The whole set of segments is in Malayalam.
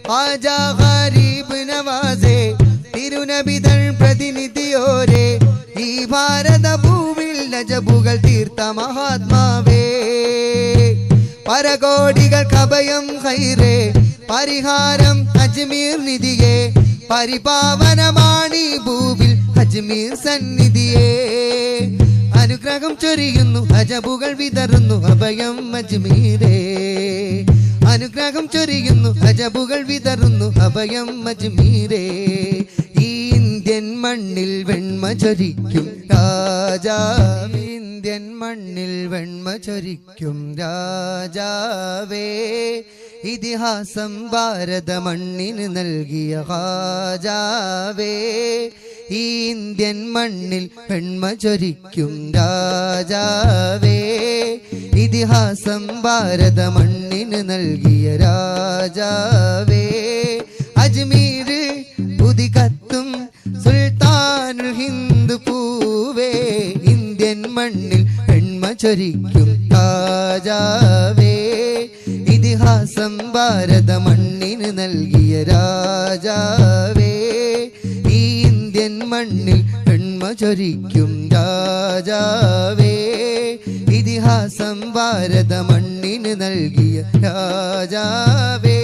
ആജാ ഗരീബ് നവാസേ തിരുനബിതൻ പ്രതിനിധിയോരെ ഈ ഭാരത ഭൂവിൽ നജബുകൾ തീർത്ത മഹാത്മാവേ പരകോടികൾക്ക് അഭയം ഹൈറേ പരിഹാരം അജ്മീർ നിധിയെ പരിപാവനമാണി ഭൂവിൽ അജ്മീർ സന്നിധിയെ അനുഗ്രഹം ചൊരിയുന്നു അജബുകൾ വിതറുന്നു അഭയം അജ്മീരേ അനുഗ്രഹം ചൊരിയുന്നു അജബുകൾ വിതറുന്നു അഭയം അജ്മീരേ ഈ ഇന്ത്യൻ മണ്ണിൽ വെണ്മ ചൊരിക്കും രാജാവ് ഇന്ത്യൻ മണ്ണിൽ വെണ്മ ചൊരിക്കും രാജാവേ ഇതിഹാസം ഭാരത മണ്ണിന് നൽകിയ ഹാജാവേ ഈ ഇന്ത്യൻ മണ്ണിൽ വെണ്മ ചൊരിക്കും രാജാവേ ഇതിഹാസം ഭാരത മണ്ണിന് നൽകിയ രാജാവേ അജ്മീർ ഉദികത്തും സുൽത്താനുൽ ഹിന്ദ് പൂവേ ഇന്ത്യൻ മണ്ണിൽ വെണ്മ ചൊരിക്കും രാജാവേ ഇതിഹാസം ഭാരത മണ്ണിന് നൽകിയ രാജാവേ ഈ ഇന്ത്യൻ മണ്ണിൽ വെണ്മ ചൊരിക്കും രാജാവേ ഇതിഹാസം ഭാരത മണ്ണിന് നൽകിയ രാജാവേ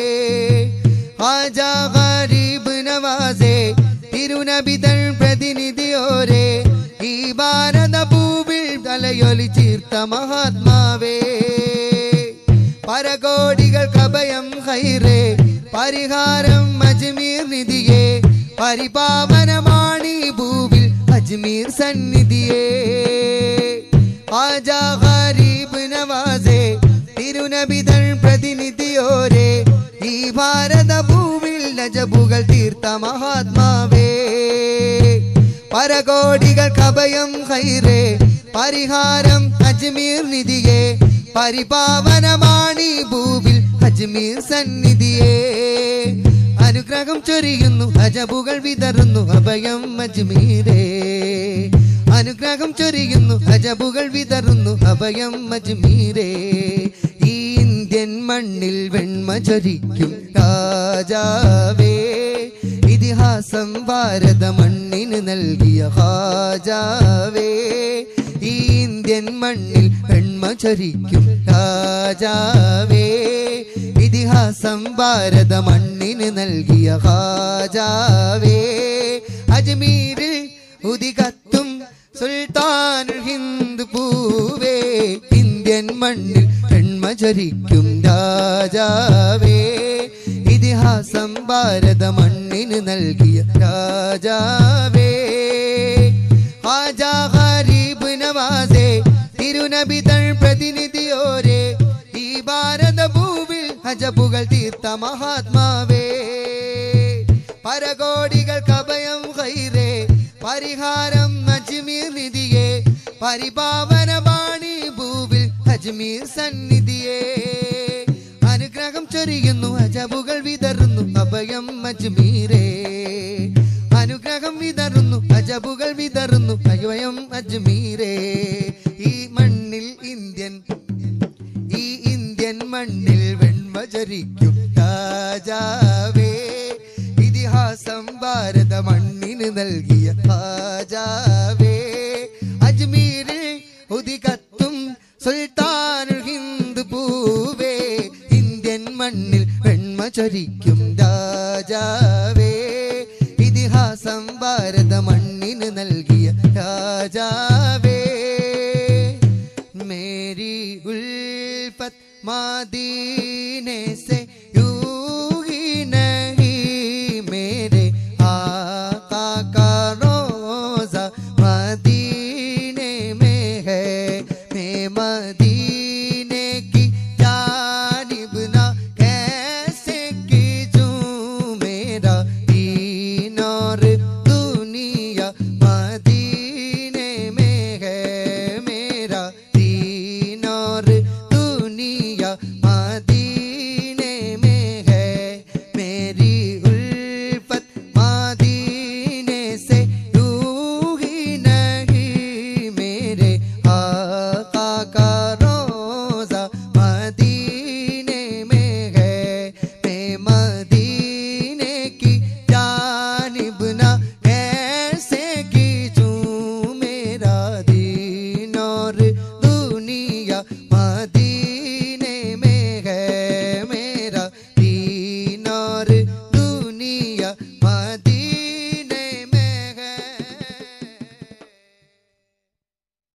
ആജാ ഗരീബ് നവാസേ തിരുനബിതൻ പ്രതിനിധിയോരെ ഈ ഭാരത ഭൂവിൽ തലയൊലി ചീർത്ത മഹാത്മാവേ പരകോടികൾക്ക് അഭയം ഹൈറേ പരിഹാരം അജ്മീർ നിധിയെ പരിപാവനമാണി ഭൂവിൽ അജ്മീർ സന്നിധിയെ ആജാ ഗരീബ് നവാസേ തിരുനബിതൻ പ്രതിനിധിയോരെ ഈ ഭാരത ഭൂവിൽ നജബുകൾ തീർത്ത മഹാത്മാവേ പരകോടികൾക്ക് അഭയം ഹൈറേ പരിഹാരം അജ്മീർ നിധിയെ പരിപാവനമാണി ഭൂവിൽ അജ്മീർ സന്നിധിയെ അനുഗ്രഹം ചൊരിയുന്നു അജബുകൾ വിതറുന്നു അഭയം അജ്മീരേ അനുഗ്രഹം ചൊരിയുന്നു അജബുകൾ വിതറുന്നു അഭയം അജ്മീരേ ഈ ഇന്ത്യൻ മണ്ണിൽ വെണ്മ ചൊരിക്കും രാജാവേ ഇതിഹാസം ഭാരത മണ്ണിന് നൽകിയ ഹാജാവേ ഈ ഇന്ത്യൻ മണ്ണിൽ വെണ്മ ചൊരിക്കും രാജാവേ ഇതിഹാസം ഭാരത മണ്ണിന് നൽകിയ ഹാജാവേ അജ്മീർ ഉദികത്തും സുൽത്താനുൽ ഹിന്ദ് പൂവേ ഇന്ത്യൻ മണ്ണിൽ വെണ്മ ചൊരിക്കും രാജാവേ ഇതിഹാസം ഭാരത മണ്ണിന് നൽകിയ രാജാവേ ആജാ ഗരീബ് നവാസേ തിരുനബിതൻ പ്രതിനിധിയോരെ ഈ ഭാരത ഭൂവിൽ അജബുകൾ തീർത്ത മഹാത്മാവേ പരകോടികൾക്ക് അഭയം ഹൈറേ പരിഹാരം അജ്മീർ നിധിയെ പരിപാവനമാണി ഭൂവിൽ അജ്മീർ സന്നിധിയെ അനുഗ്രഹം ചൊരിയുന്നു അജബുകൾ വിതറുന്നു അഭയം അജ്മീരേ അനുഗ്രഹം വിതറുന്നു അജബുകൾ വിതറുന്നു അഭയം അജ്മീരേ ഈ മണ്ണിൽ ഇന്ത്യൻ ഈ ഇന്ത്യൻ മണ്ണിൽ വെണ്മ ചരിക്കും രാജാവേ ഇതിഹാസം ഭാരത മണ്ണിന് നൽകിയ രാജാവേ അജ്മീരിൽ ഉദികത്തും സുൽത്താനുൽ ഹിന്ദ് പൂവേ ഇന്ത്യൻ മണ്ണിൽ വെണ്മ ചൊരിക്കും രാജാവേ ഇതിഹാസം ഭാരത മണ്ണിന് നൽകിയ രാജാവേ मेरी उल्फत मदीने से यूं ही नहीं मेरे आका का रोजा मदीने में है मैं मदीने की जानिब ना कैसे कीजूं मेरा दीन और दुनिया मदीने में है मेरा दीन और दुनिया मदीने